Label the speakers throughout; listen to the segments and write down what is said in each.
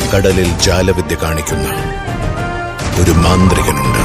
Speaker 1: കടലിൽ ജാലവിദ്യ കാണിക്കുന്ന ഒരു മാന്ത്രികനുണ്ട്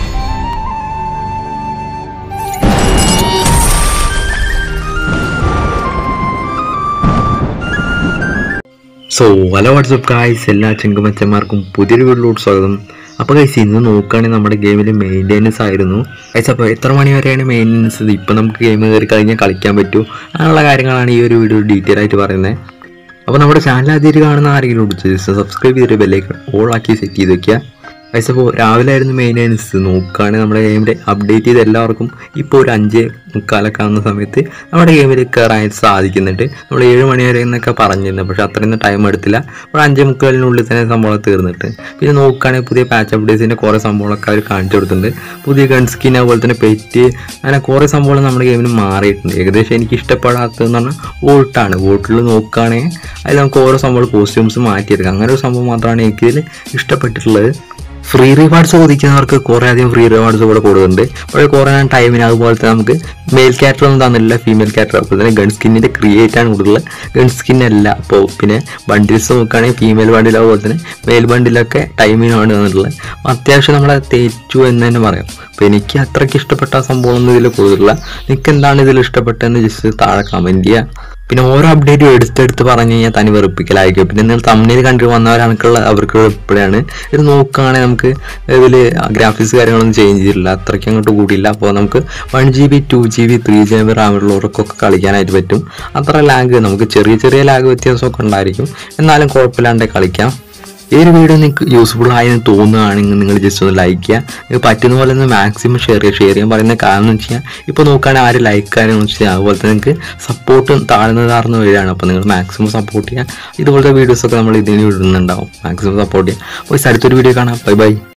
Speaker 2: സോ ഹലോ വാട്സപ്പ് ഗായ്സ് എല്ലാ ചെങ്കുമച്ചന്മാർക്കും പുതിയൊരു വീട്ടിലോട്ട് സ്വാഗതം അപ്പോൾ ഗൈസ് ഇന്ന് നോക്കുകയാണെങ്കിൽ നമ്മുടെ ഗെയിമിൽ മെയിൻ്റെനൻസ് ആയിരുന്നു ഗൈസ് അപ്പോൾ എത്ര മണി വരെയാണ് മെയിൻ്റെനൻസ് ഇപ്പം നമുക്ക് ഗെയിം കയറി കഴിഞ്ഞാൽ കളിക്കാൻ പറ്റൂ അങ്ങനെയുള്ള കാര്യങ്ങളാണ് ഈ ഒരു വീഡിയോ ഡീറ്റെയിൽ ആയിട്ട് പറയുന്നത് അപ്പോൾ നമ്മുടെ ചാനൽ ആദ്യമായിട്ട് കാണുന്ന ആരെങ്കിലും ജസ്റ്റ് സബ്സ്ക്രൈബ് ചെയ്തിട്ട് ബെല്ലേക്ക് ഓൾ ആക്കി സെറ്റ് ചെയ്ത് വെക്കുക ഗൈസ് അപ്പോൾ രാവിലെ ആയിരുന്നു മെയിൻ്റെനൻസ് നോക്കുകയാണെങ്കിൽ നമ്മുടെ ഗെയിമിൽ അപ്ഡേറ്റ് ചെയ്ത് എല്ലാവർക്കും ഇപ്പോൾ ഒരു അഞ്ച് മുക്കാലൊക്കെ ആവുന്ന സമയത്ത് നമ്മുടെ ഗെയിമിൽ കയറാനായിട്ട് സാധിക്കുന്നുണ്ട് നമ്മൾ ഏഴ് മണി വരെ എന്നൊക്കെ പറഞ്ഞിരുന്നു പക്ഷേ അത്രയൊന്നും ടൈം എടുത്തില്ല ഒരു അഞ്ച് മുക്കാലിനുള്ളിൽ തന്നെ സംഭവം തീർന്നിട്ട് പിന്നെ നോക്കുകയാണെങ്കിൽ പുതിയ പാച്ച് അപ്ഡേറ്റ്സിൻ്റെ കുറേ സംഭവങ്ങളൊക്കെ അവർ കാണിച്ചു കൊടുത്തിട്ടുണ്ട് പുതിയ ഗൺ സ്കിൻ അതുപോലെ തന്നെ പെറ്റ് അങ്ങനെ കുറേ സംഭവങ്ങൾ നമ്മുടെ ഗെയിമിൽ മാറിയിട്ടുണ്ട് ഏകദേശം എനിക്ക് ഇഷ്ടപ്പെടാത്തതെന്ന് പറഞ്ഞാൽ വോട്ടാണ് വോട്ടിൽ നോക്കുകയാണെങ്കിൽ അതിൽ നമുക്ക് ഓരോ സംഭവം കോസ്റ്റ്യൂംസ് മാറ്റിയെടുക്കാം അങ്ങനെ ഒരു സംഭവം മാത്രമാണ് എനിക്കിതിൽ ഇഷ്ടപ്പെട്ടിട്ടുള്ളത് ഫ്രീ റിവാർഡ്സ് ചോദിക്കുന്നവർക്ക് കുറേ അധികം ഫ്രീ റിവാർഡ്സ് കൂടെ കൊടുക്കുന്നുണ്ട് പക്ഷേ കുറേ ടൈമിന് അതുപോലെ തന്നെ നമുക്ക് മെയിൽ ക്യാരക്ടർ ഒന്നും തന്നില്ല ഫീമെയിൽ ക്യാരക്ടർ അതുപോലെ തന്നെ ഗൺ സ്കിന്നിൻ്റെ ക്രിയേറ്റ് ആണ് കൂടുതൽ ഗൺ സ്കിൻ അല്ല അപ്പോൾ പിന്നെ ബണ്ടിൽസ് നോക്കുകയാണെങ്കിൽ ഫീമെയിൽ ബണ്ടിൽ അതുപോലെ തന്നെ മെയിൽ ബണ്ടിലൊക്കെ ടൈമിനാണ് തന്നിട്ടുള്ളത് അപ്പോൾ അത്യാവശ്യം നമ്മളെ തേച്ചു എന്ന് തന്നെ പറയാം അപ്പോൾ എനിക്ക് അത്രയ്ക്ക് ഇഷ്ടപ്പെട്ട സംഭവമൊന്നും ഇതിൽ കൂടുതലില്ല നിങ്ങൾക്ക് എന്താണ് ഇതിൽ ഇഷ്ടപ്പെട്ടതെന്ന് ജസ്റ്റ് താഴെ കമൻറ്റ് ചെയ്യുക പിന്നെ ഓരോ അപ്ഡേറ്റും എടുത്തെടുത്ത് പറഞ്ഞു കഴിഞ്ഞാൽ തനി വെറുപ്പിക്കലായിരിക്കും പിന്നെ നിങ്ങൾ തമ്മിൽ കണ്ടു വന്നവരാണെക്കുള്ള അവർക്ക് എപ്പോഴാണ് ഇത് നോക്കുകയാണെങ്കിൽ നമുക്ക് ഇതിൽ ഗ്രാഫിക്സ് കാര്യങ്ങളൊന്നും ചേഞ്ച് ചെയ്തിട്ടില്ല അത്രയ്ക്ക് അങ്ങോട്ട് കൂടിയില്ല അപ്പോൾ നമുക്ക് one G B two G B three G B റാമുള്ളവർക്കൊക്കെ കളിക്കാനായിട്ട് പറ്റും അത്ര ലാഗ് നമുക്ക് ചെറിയ ചെറിയ ലാഗ് വ്യത്യാസമൊക്കെ ഉണ്ടായിരിക്കും എന്നാലും കുഴപ്പമില്ലാണ്ട് കളിക്കാം ഈ ഒരു വീഡിയോ നിങ്ങൾക്ക് യൂസ്ഫുൾ ആയെന്ന് തോന്നുകയാണെങ്കിൽ നിങ്ങൾ ജസ്റ്റ് ഒന്ന് ലൈക്ക് ചെയ്യുക നിങ്ങൾക്ക് പറ്റുന്ന പോലെ ഒന്ന് മാക്സിമം ഷെയർ ചെയ്യുക ഷെയർ ചെയ്യാൻ പറയുന്ന കാരണം എന്ന് വെച്ചാൽ ഇപ്പോൾ നോക്കുകയാണെങ്കിൽ ആര് ലൈക്ക് കാര്യമെന്ന് വെച്ചാൽ അതുപോലെ തന്നെ നിങ്ങൾക്ക് സപ്പോർട്ട് താഴ്ന്നു താഴ്ന്നു വരികയാണ് അപ്പോൾ നിങ്ങൾ മാക്സിമം സപ്പോർട്ട് ചെയ്യുക ഇതുപോലത്തെ വീഡിയോസൊക്കെ നമ്മൾ ഇതിന് ഇടുന്നുണ്ടാവും മാക്സിമം സപ്പോർട്ട് ചെയ്യുക അപ്പോൾ അടുത്തൊരു വീഡിയോ കാണാം ബൈ ബൈ